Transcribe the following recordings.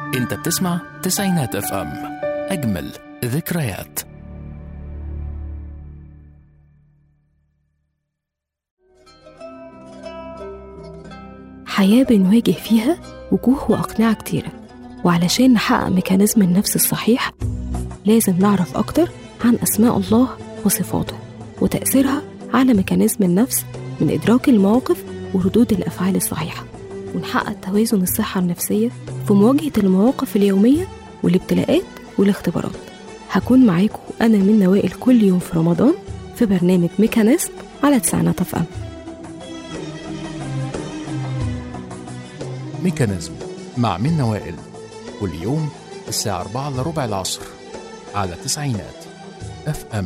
انت بتسمع تسعينات اف ام اجمل ذكريات حياة بنواجه فيها وجوه وأقنعة كتيرة وعلشان نحقق ميكانيزم النفس الصحيح لازم نعرف أكتر عن أسماء الله وصفاته وتأثيرها على ميكانيزم النفس من إدراك المواقف وردود الأفعال الصحيحة ونحقق توازن الصحة النفسية في مواجهة المواقف اليومية والابتلاءات والاختبارات هكون معاكم أنا من نوائل كل يوم في رمضان في برنامج ميكانيزم على تسعينات اف ام ميكانيزم مع منى وائل كل يوم الساعة 4 إلا ربع العصر على تسعينات اف ام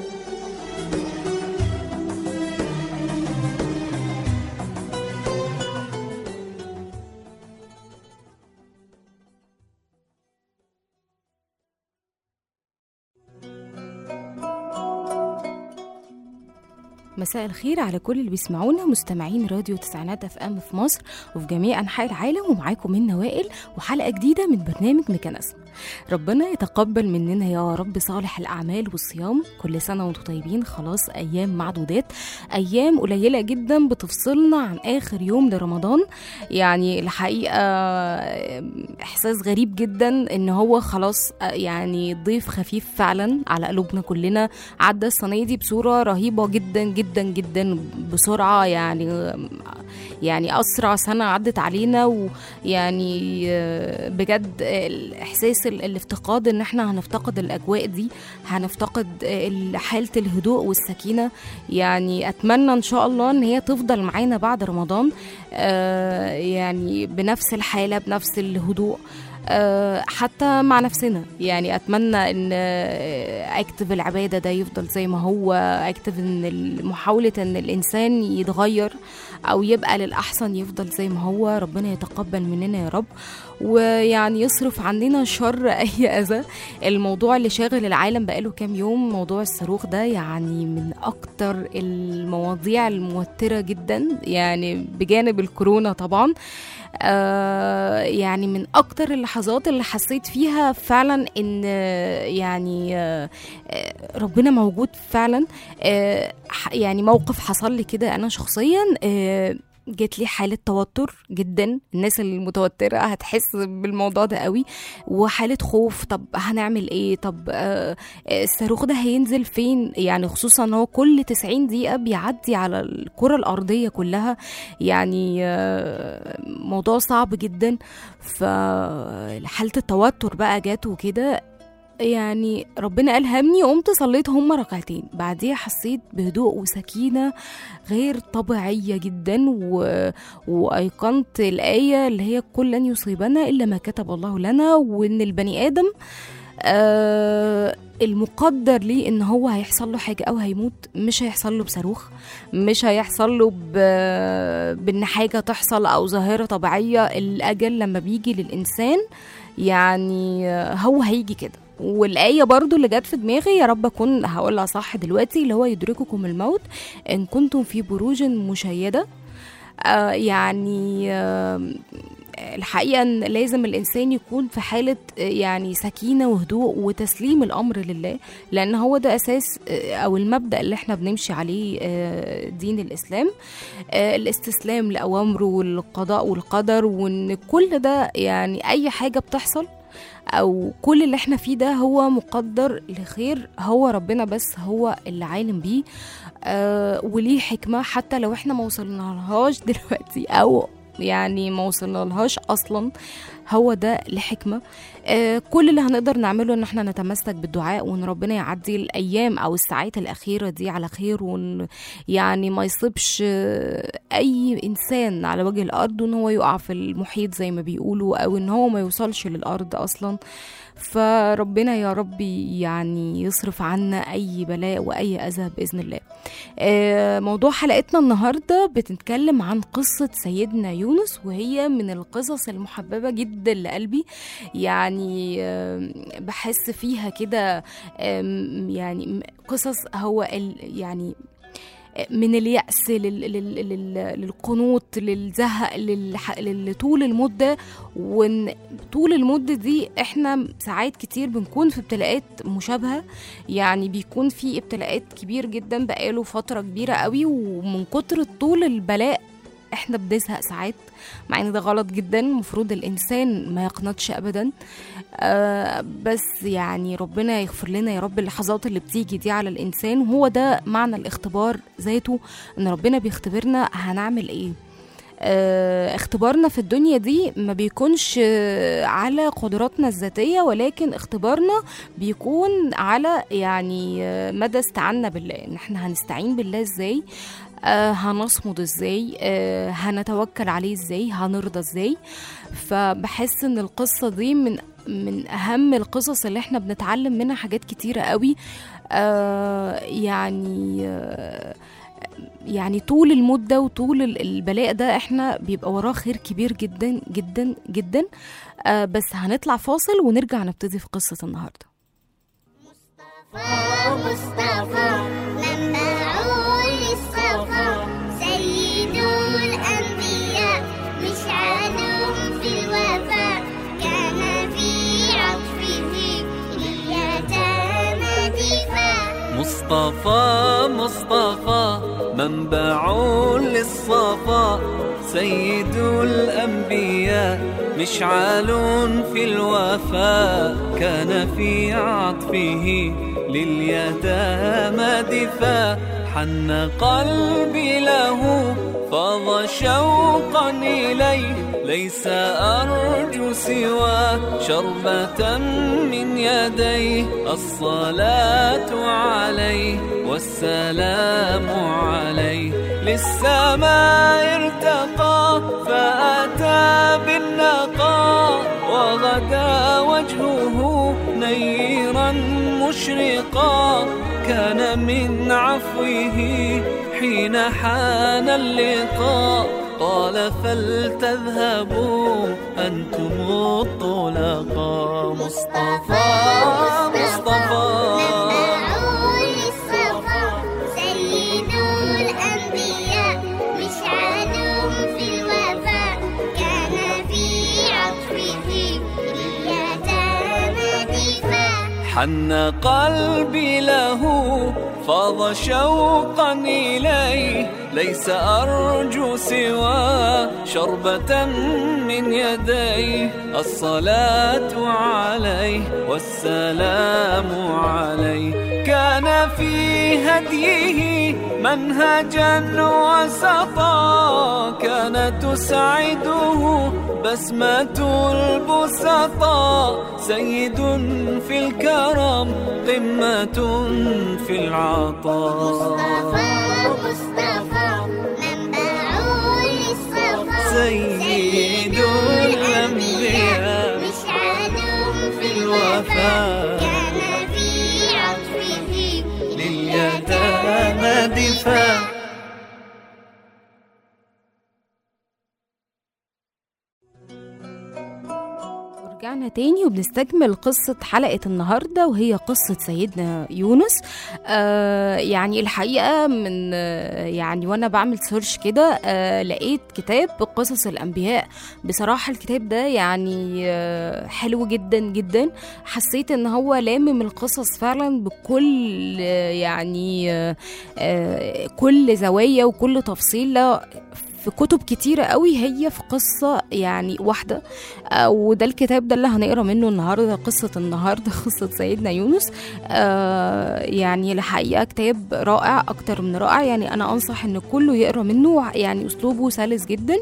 مساء الخير على كل اللي بيسمعونا مستمعين راديو تسعينات اف ام في مصر وفي جميع انحاء العالم ومعاكم من وائل وحلقه جديده من برنامج ميكانيزم ربنا يتقبل مننا يا رب صالح الاعمال والصيام كل سنه وانتم طيبين خلاص ايام معدودات ايام قليله جدا بتفصلنا عن اخر يوم لرمضان يعني الحقيقه احساس غريب جدا ان هو خلاص يعني ضيف خفيف فعلا على قلوبنا كلنا عدى السنه دي بصوره رهيبه جدا جدا جدا بسرعه يعني يعني اسرع سنه عدت علينا ويعني بجد الاحساس الافتقاد ان احنا هنفتقد الاجواء دي هنفتقد حاله الهدوء والسكينه يعني اتمنى ان شاء الله ان هي تفضل معانا بعد رمضان يعني بنفس الحاله بنفس الهدوء حتى مع نفسنا يعني اتمنى ان اكتب العباده ده يفضل زي ما هو اكتب ان محاوله ان الانسان يتغير او يبقى للاحسن يفضل زي ما هو ربنا يتقبل مننا يا رب ويعني يصرف عننا شر اي اذى الموضوع اللي شاغل العالم بقاله كام يوم موضوع الصاروخ ده يعني من اكتر المواضيع الموتره جدا يعني بجانب الكورونا طبعا آه يعني من اكتر اللحظات اللي حسيت فيها فعلا ان يعني آه ربنا موجود فعلا آه يعني موقف حصل لي كده انا شخصيا آه جات لي حالة توتر جدا الناس المتوترة هتحس بالموضوع ده قوي وحالة خوف طب هنعمل ايه طب آه الصاروخ ده هينزل فين يعني خصوصا ان هو كل 90 دقيقة بيعدي على الكرة الأرضية كلها يعني آه موضوع صعب جدا فحالة التوتر بقى جات وكده يعني ربنا ألهمني وقمت صليت هما ركعتين بعديها حسيت بهدوء وسكينة غير طبيعية جدا و... وأيقنت الآية اللي هي كل لن يصيبنا إلا ما كتب الله لنا وإن البني آدم آه المقدر ليه ان هو هيحصل له حاجه او هيموت مش هيحصل له بصاروخ مش هيحصل له ب... بان حاجه تحصل او ظاهره طبيعيه الاجل لما بيجي للانسان يعني هو هيجي كده والآية برضو اللي جت في دماغي يا رب أكون هقولها صح دلوقتي اللي هو يدرككم الموت إن كنتم في بروج مشيدة آه يعني آه الحقيقة إن لازم الإنسان يكون في حالة يعني سكينة وهدوء وتسليم الأمر لله لأن هو ده أساس أو المبدأ اللي احنا بنمشي عليه دين الإسلام الاستسلام لأوامره والقضاء والقدر وإن كل ده يعني أي حاجة بتحصل او كل اللي احنا فيه ده هو مقدر لخير هو ربنا بس هو اللي عالم بيه آه وليه حكمه حتى لو احنا ما وصلنالهاش دلوقتي او يعني ما وصلنا لهاش اصلا هو ده لحكمه آه كل اللي هنقدر نعمله ان احنا نتمسك بالدعاء وان ربنا يعدي الايام او الساعات الاخيره دي على خير وان يعني ما يصيبش آه اي انسان على وجه الارض وان هو يقع في المحيط زي ما بيقولوا او ان هو ما يوصلش للارض اصلا فربنا يا رب يعني يصرف عنا اي بلاء واي اذى باذن الله آه موضوع حلقتنا النهارده بتتكلم عن قصه سيدنا يونس وهي من القصص المحببه جدا لقلبي يعني بحس فيها كده يعني قصص هو يعني من اليأس لل... لل... لل... للقنوط للزهق للح... لطول المدة وان طول المدة دي احنا ساعات كتير بنكون في ابتلاءات مشابهة يعني بيكون في ابتلاءات كبير جدا بقاله فترة كبيرة قوي ومن كتر طول البلاء احنا بنزهق ساعات مع ان ده غلط جدا المفروض الانسان ما يقنطش ابدا آه بس يعني ربنا يغفر لنا يا رب اللحظات اللي بتيجي دي على الانسان وهو ده معنى الاختبار ذاته ان ربنا بيختبرنا هنعمل ايه آه، اختبارنا في الدنيا دي ما بيكونش آه، على قدراتنا الذاتية ولكن اختبارنا بيكون على يعني آه، مدى استعاننا بالله ان احنا هنستعين بالله ازاي آه هنصمد ازاي آه هنتوكل عليه ازاي هنرضى ازاي فبحس ان القصة دي من من اهم القصص اللي احنا بنتعلم منها حاجات كتيرة قوي آه يعني آه يعني طول المدة وطول ال- البلاء ده احنا بيبقى وراه خير كبير جدا جدا جدا آه بس هنطلع فاصل ونرجع نبتدي في قصة النهاردة مصطفى منبع للصفا سيد الأنبياء مشعل في الوفاء كان في عطفه لليتامى دفاع مصطفى مصطفى منبع للصفا سيد الأنبياء مشعل في الوفاء كان في عطفه لليتامى دفاع حن قلبي له فاض شوقا إليه ليس أرجو سوى شربة من يديه الصلاة عليه والسلام عليه للسماء ارتقى فأتى بالنقاء وغدا وجهه نيرا مشرقا كان من عفوه حين حان اللقاء قال فلتذهبوا أنتم الطلقاء مصطفى مصطفى منبع للصفا سيد الأنبياء مشعل في الوفاء كان في عطفه لليتامى دفاع حن قلبي له فاض شوقا إليه ليس أرجو سوى شربة من يديه الصلاة عليه والسلام عليه كان في هديه منهجا وسطا كان تسعده بسمة البسطاء سيد في الكرم قمة في العطاء مصطفى منبع للصفا سيد الأنبياء مشعل في الوفاء كان في عطفه لليتامى دفاع ورجعنا تاني وبنستكمل قصة حلقة النهاردة وهي قصة سيدنا يونس آه يعني الحقيقة من آه يعني وأنا بعمل سيرش كده آه لقيت كتاب قصص الأنبياء بصراحة الكتاب ده يعني آه حلو جدا جدا حسيت إن هو لامم القصص فعلا بكل آه يعني آه آه كل زوايا وكل تفصيل لا في كتب كتيرة قوي هي في قصة يعني واحدة آه، وده الكتاب ده اللي هنقرا منه النهارده قصة النهارده قصة سيدنا يونس آه، يعني الحقيقة كتاب رائع أكتر من رائع يعني أنا أنصح إن كله يقرا منه يعني أسلوبه سلس جدا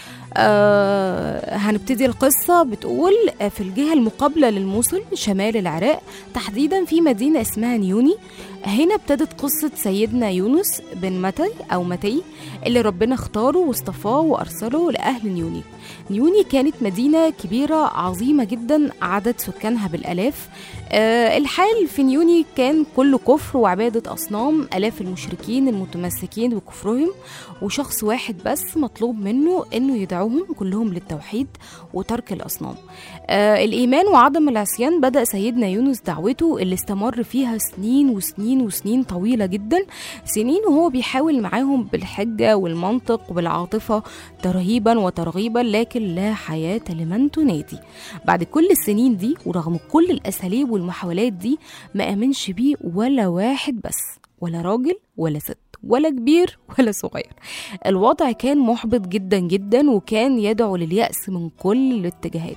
آه هنبتدي القصة بتقول آه، في الجهة المقابلة للموصل شمال العراق تحديدا في مدينة اسمها نيوني هنا ابتدت قصة سيدنا يونس بن متي أو متي اللي ربنا اختاره واصطفاه وأرسله لأهل نيوني نيوني كانت مدينة كبيرة عظيمة جدا عدد سكانها بالآلاف آه الحال في نيوني كان كله كفر وعبادة أصنام ألاف المشركين المتمسكين بكفرهم وشخص واحد بس مطلوب منه إنه يدعوهم كلهم للتوحيد وترك الأصنام آه الإيمان وعدم العصيان بدأ سيدنا يونس دعوته اللي استمر فيها سنين وسنين وسنين طويلة جدا سنين وهو بيحاول معاهم بالحجة والمنطق وبالعاطفة ترهيبا وترغيبا لكن لا حياة لمن تنادي بعد كل السنين دي ورغم كل الأساليب والمحاولات دي ما آمنش بيه ولا واحد بس ولا راجل ولا ست ولا كبير ولا صغير الوضع كان محبط جدا جدا وكان يدعو لليأس من كل الاتجاهات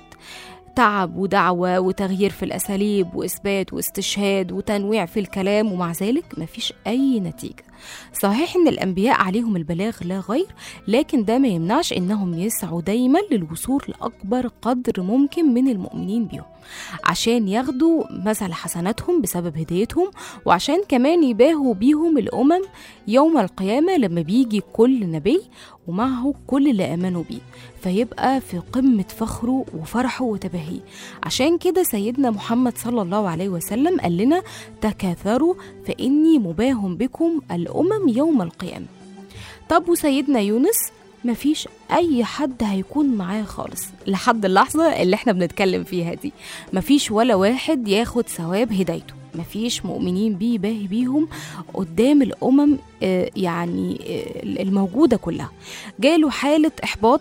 تعب ودعوة وتغيير في الأساليب وإثبات واستشهاد وتنويع في الكلام ومع ذلك مفيش أي نتيجة صحيح إن الأنبياء عليهم البلاغ لا غير لكن ده ما يمنعش إنهم يسعوا دايما للوصول لأكبر قدر ممكن من المؤمنين بيهم عشان ياخدوا مثل حسناتهم بسبب هدايتهم وعشان كمان يباهوا بيهم الأمم يوم القيامة لما بيجي كل نبي ومعه كل اللي آمنوا بيه فيبقى في قمة فخره وفرحه وتباهيه عشان كده سيدنا محمد صلى الله عليه وسلم قال لنا تكاثروا فإني مباه بكم الأمم يوم القيامة طب وسيدنا يونس مفيش أي حد هيكون معاه خالص لحد اللحظة اللي احنا بنتكلم فيها دي مفيش ولا واحد ياخد ثواب هدايته مفيش مؤمنين بيه باهي بيهم قدام الأمم آه، يعني آه، الموجودة كلها جاله حالة إحباط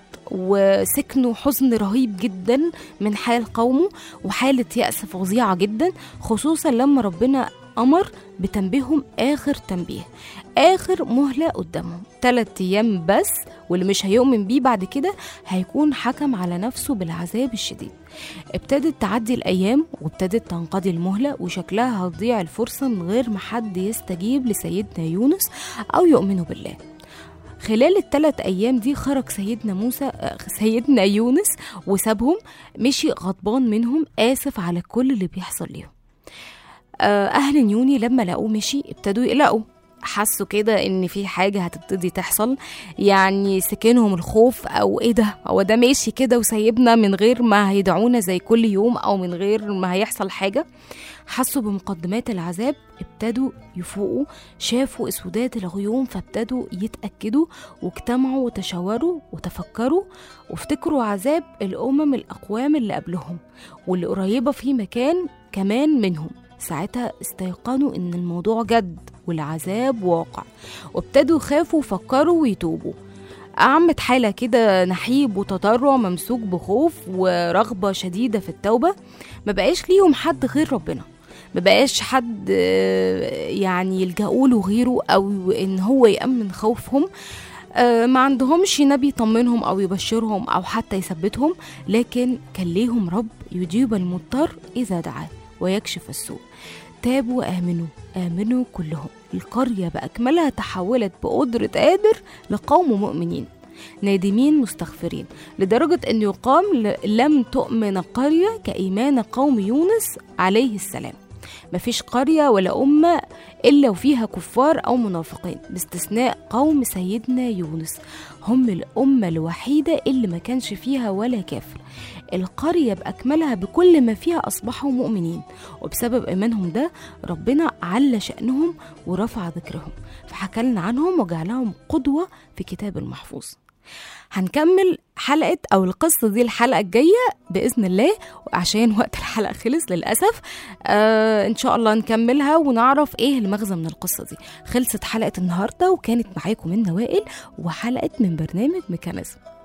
وسكنه حزن رهيب جدا من حال قومه وحالة يأس فظيعة جدا خصوصا لما ربنا أمر بتنبيههم آخر تنبيه آخر مهلة قدامهم تلات أيام بس واللي مش هيؤمن بيه بعد كده هيكون حكم على نفسه بالعذاب الشديد ابتدت تعدي الأيام وابتدت تنقضي المهلة وشكلها هتضيع الفرصة من غير ما حد يستجيب لسيدنا يونس أو يؤمنوا بالله خلال الثلاث أيام دي خرج سيدنا موسى آه، سيدنا يونس وسابهم مشي غضبان منهم آسف على كل اللي بيحصل ليهم آه، أهل نيوني لما لقوه مشي ابتدوا يقلقوا حسوا كده ان في حاجه هتبتدي تحصل يعني سكنهم الخوف او ايه ده هو ده ماشي كده وسايبنا من غير ما هيدعونا زي كل يوم او من غير ما هيحصل حاجه حسوا بمقدمات العذاب ابتدوا يفوقوا شافوا اسودات الغيوم فابتدوا يتاكدوا واجتمعوا وتشاوروا وتفكروا وافتكروا عذاب الامم الاقوام اللي قبلهم واللي قريبه في مكان كمان منهم ساعتها استيقنوا ان الموضوع جد والعذاب واقع وابتدوا يخافوا وفكروا ويتوبوا أعمت حالة كده نحيب وتضرع ممسوك بخوف ورغبة شديدة في التوبة ما بقاش ليهم حد غير ربنا ما بقاش حد آه، يعني يلجأوا له غيره أو إن هو يأمن خوفهم آه، ما عندهمش نبي يطمنهم أو يبشرهم أو حتى يثبتهم لكن كان ليهم رب يجيب المضطر إذا دعاه ويكشف السوء تابوا وآمنوا آمنوا كلهم القرية بأكملها تحولت بقدرة قادر لقوم مؤمنين نادمين مستغفرين لدرجة أن يقام ل- لم تؤمن قرية كإيمان قوم يونس عليه السلام مفيش قرية ولا أمة إلا وفيها كفار أو منافقين باستثناء قوم سيدنا يونس هم الأمة الوحيدة اللي ما كانش فيها ولا كافر القرية بأكملها بكل ما فيها أصبحوا مؤمنين وبسبب إيمانهم ده ربنا على شأنهم ورفع ذكرهم فحكى لنا عنهم وجعلهم قدوة في كتاب المحفوظ هنكمل حلقة أو القصة دي الحلقة الجاية بإذن الله عشان وقت الحلقة خلص للأسف آه إن شاء الله نكملها ونعرف إيه المغزى من القصة دي خلصت حلقة النهاردة وكانت معاكم من نوائل وحلقة من برنامج ميكانيزم